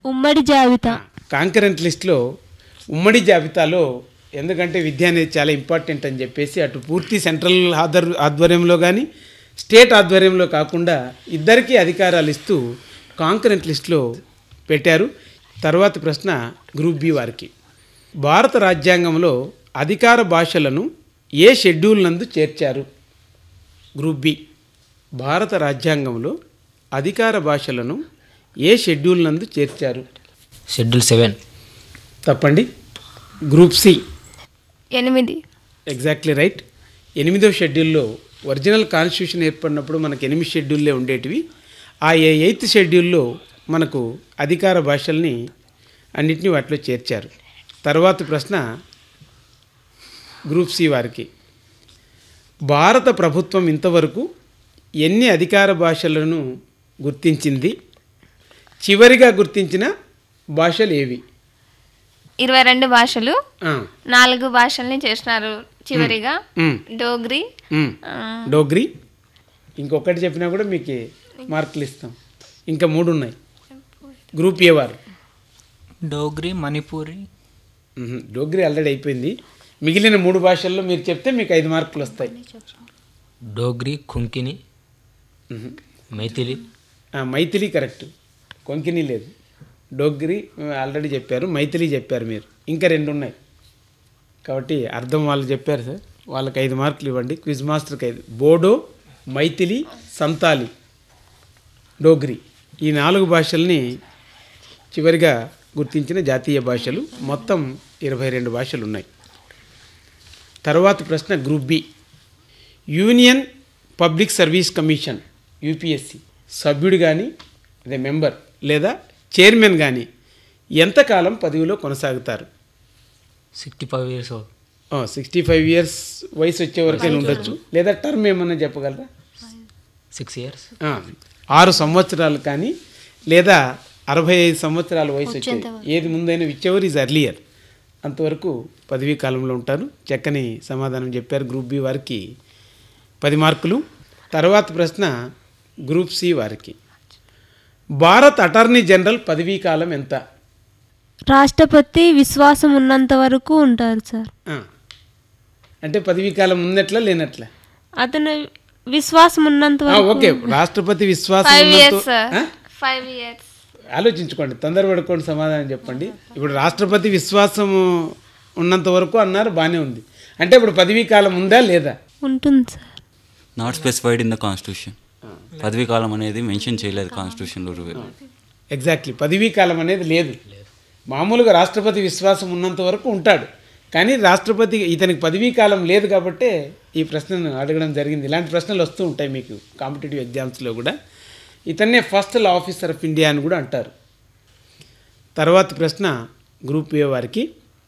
ఉమ్మడి జాబితా కాంకరెంట్ లిస్ట్లో ఉమ్మడి జాబితాలో ఎందుకంటే విద్య అనేది చాలా ఇంపార్టెంట్ అని చెప్పేసి అటు పూర్తి సెంట్రల్ ఆధ్వర్ ఆధ్వర్యంలో కానీ స్టేట్ ఆధ్వర్యంలో కాకుండా ఇద్దరికీ అధికారాలు ఇస్తూ కాంకరెంట్ లిస్ట్లో పెట్టారు తర్వాత ప్రశ్న గ్రూప్ బి వారికి భారత రాజ్యాంగంలో అధికార భాషలను ఏ షెడ్యూల్ నందు చేర్చారు గ్రూప్ బి భారత రాజ్యాంగంలో అధికార భాషలను ఏ షెడ్యూల్ నందు చేర్చారు షెడ్యూల్ సెవెన్ తప్పండి గ్రూప్ సి ఎనిమిది ఎగ్జాక్ట్లీ రైట్ ఎనిమిదో షెడ్యూల్లో ఒరిజినల్ కాన్స్టిట్యూషన్ ఏర్పడినప్పుడు మనకు ఎనిమిది షెడ్యూల్లే ఉండేటివి ఆ ఏ- ఎయిత్ షెడ్యూల్లో మనకు అధికార భాషల్ని అన్నిటినీ వాటిలో చేర్చారు తర్వాత ప్రశ్న గ్రూప్ సి వారికి భారత ప్రభుత్వం ఇంతవరకు ఎన్ని అధికార భాషలను గుర్తించింది చివరిగా గుర్తించిన భాషలు ఏవి ఇరవై రెండు భాషలు ఆ, నాలుగు భాషల్ని చేసినారు చివరిగా మ్, డోగ్రీ మ్. డోగ్రీ ఇంకొకటి చెప్పినా కూడా మీకు మార్కులు ఇస్తాం ఇంకా మూడు ఉన్నాయి గ్రూప్ ఏ వారు డోగ్రీ మణిపూరి మ్మ్. డోగ్రీ ఆల్రెడీ అయిపోయింది మిగిలిన మూడు భాషల్లో మీరు చెప్తే మీకు ఐదు మార్కులు వస్తాయి డోగ్రీ కుంకిని మ్మ్. మైథిలి ఆ, మైథిలి కరెక్ట్ కొంకిని లేదు డోగ్రీ ఆల్రెడీ చెప్పారు మైథిలి చెప్పారు మీరు ఇంకా రెండు ఉన్నాయి కాబట్టి అర్థం వాళ్ళు చెప్పారు సార్ వాళ్ళకి ఐదు మార్కులు ఇవ్వండి క్విజ్ మాస్టర్కి ఐదు బోడో మైథిలి సంతాలి డోగ్రీ ఈ నాలుగు భాషల్ని చివరిగా గుర్తించిన జాతీయ భాషలు మొత్తం ఇరవై రెండు భాషలు ఉన్నాయి తర్వాత ప్రశ్న group B union public service commission UPSC సభ్యుడు కానీ అదే మెంబర్ లేదా చైర్మన్ కానీ ఎంతకాలం పదవిలో కొనసాగుతారు sixty five years sixty five years వయసు వచ్చే వరకే ఉండొచ్చు లేదా టర్మ్ ఏమన్నా చెప్పగలరా సిక్స్ ఇయర్స్ ఆ, ఆరు సంవత్సరాలు కానీ లేదా అరవై ఐదు సంవత్సరాల వయసు వచ్చేది ఏది ముందైనా విచ్ ఈజ్ అర్లియర్ అంతవరకు పదవీ కాలంలో ఉంటారు చక్కని సమాధానం చెప్పారు గ్రూప్ బి వారికి పది మార్కులు తర్వాత ప్రశ్న గ్రూప్ సి వారికి భారత్ అటార్నీ జనరల్ పదవీ కాలం ఎంత రాష్ట్రపతి విశ్వాసం ఉన్నంత వరకు ఉంటారు సార్ ఆ. అంటే పదవీ కాలం ఉన్నట్లా లేనట్లా అతను విశ్వాసం ఉన్నంత ఆ, వరకు ఓకే రాష్ట్రపతి విశ్వాసం ఫైవ్ ఉన్నంత- ఇయర్స్ ఆ? ఫైవ్ ఇయర్స్ ఆలోచించుకోండి తొందరపడుకోండి సమాధానం చెప్పండి ఇప్పుడు రాష్ట్రపతి విశ్వాసం ఉన్నంత వరకు అన్నారు బాగానే ఉంది అంటే ఇప్పుడు పదవీ కాలం ఉందా లేదా ఉంటుంది sir not specified in the constitution పదవీ కాలం అనేది మెన్షన్ చేయలేదు కాన్స్టిట్యూషన్లో ఎగ్జాక్ట్లీ పదవీ కాలం అనేది లేదు మామూలుగా రాష్ట్రపతి విశ్వాసం ఉన్నంత వరకు ఉంటాడు కానీ రాష్ట్రపతి ఇతనికి పదవీ కాలం లేదు కాబట్టే ఈ ప్రశ్నను అడగడం జరిగింది ఇలాంటి ప్రశ్నలు వస్తూ ఉంటాయి మీకు కాంపిటేటివ్ ఎగ్జామ్స్లో కూడా ఇతన్నే first law officer of India అని కూడా అంటారు తర్వాత ప్రశ్న గ్రూప్ ఏ వారికి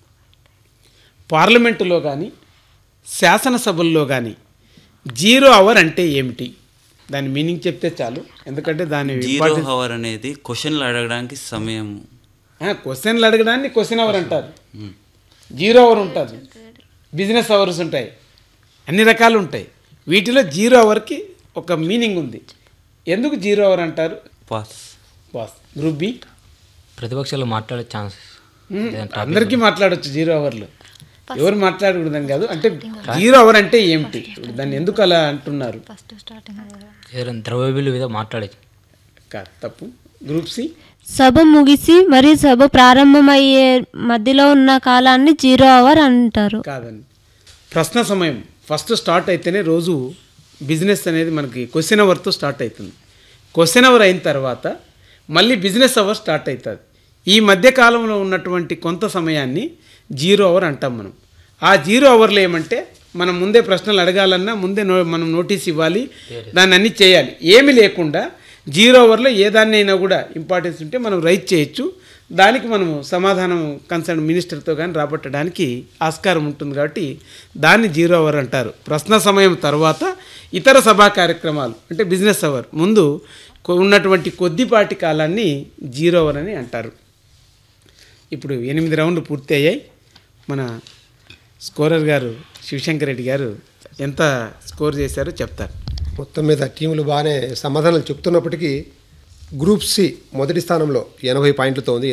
పార్లమెంటులో కానీ శాసనసభల్లో కానీ జీరో అవర్ అంటే ఏమిటి దాని మీనింగ్ చెప్తే చాలు ఎందుకంటే దాని జీరో హవర్ అనేది క్వశ్చన్లు అడగడానికి సమయం క్వశ్చన్లు అడగడాన్ని క్వశ్చన్ అవర్ అంటారు జీరో అవర్ ఉంటుంది బిజినెస్ అవర్స్ ఉంటాయి అన్ని రకాలు ఉంటాయి వీటిలో జీరో అవర్కి ఒక మీనింగ్ ఉంది ఎందుకు జీరో అవర్ అంటారు పాస్ బాస్ గ్రూప్ బి ప్రతిపక్షాలు మాట్లాడే ఛాన్స్ అందరికీ మాట్లాడొచ్చు జీరో అవర్లో ఎవరు మాట్లాడకూడదని కాదు అంటే జీరో అవర్ అంటే ఏమిటి ఇప్పుడు దాన్ని ఎందుకు అలా అంటున్నారు ఏదైనా ద్రవ్యబిల్లు మీద మాట్లాడే కాదు తప్పు గ్రూప్ సి సభ ముగిసి మరియు సభ ప్రారంభమయ్యే మధ్యలో ఉన్న కాలాన్ని జీరో అవర్ అంటారు కాదండి ప్రశ్న సమయం ఫస్ట్ స్టార్ట్ అయితేనే రోజు బిజినెస్ అనేది మనకి క్వశ్చన్ అవర్తో స్టార్ట్ అవుతుంది క్వశ్చన్ అవర్ అయిన తర్వాత మళ్ళీ బిజినెస్ అవర్ స్టార్ట్ అవుతుంది ఈ మధ్య కాలంలో ఉన్నటువంటి కొంత సమయాన్ని జీరో అవర్ అంటాం మనం ఆ జీరో అవర్లో ఏమంటే మనం ముందే ప్రశ్నలు అడగాలన్నా ముందే నో మనం నోటీస్ ఇవ్వాలి దాన్ని అన్ని చేయాలి ఏమీ లేకుండా జీరో అవర్లో ఏ దాన్నైనా కూడా ఇంపార్టెన్స్ ఉంటే మనం రైట్ చేయొచ్చు దానికి మనము సమాధానం కన్సర్న్ మినిస్టర్తో కానీ రాబట్టడానికి ఆస్కారం ఉంటుంది కాబట్టి దాన్ని జీరో అవర్ అంటారు ప్రశ్న సమయం తర్వాత ఇతర సభా కార్యక్రమాలు అంటే బిజినెస్ అవర్ ముందు కొ- ఉన్నటువంటి కొద్దిపాటి కాలాన్ని జీరో అవర్ అని అంటారు ఇప్పుడు ఎనిమిది రౌండ్లు పూర్తి అయ్యాయి మన స్కోరర్ గారు శివశంకర్ రెడ్డి గారు ఎంత స్కోర్ చేశారో చెప్తారు మొత్తం మీద టీములు బాగానే సమాధానాలు చెప్తున్నప్పటికీ గ్రూప్ సి మొదటి స్థానంలో ఎనభై పాయింట్లతో ఉంది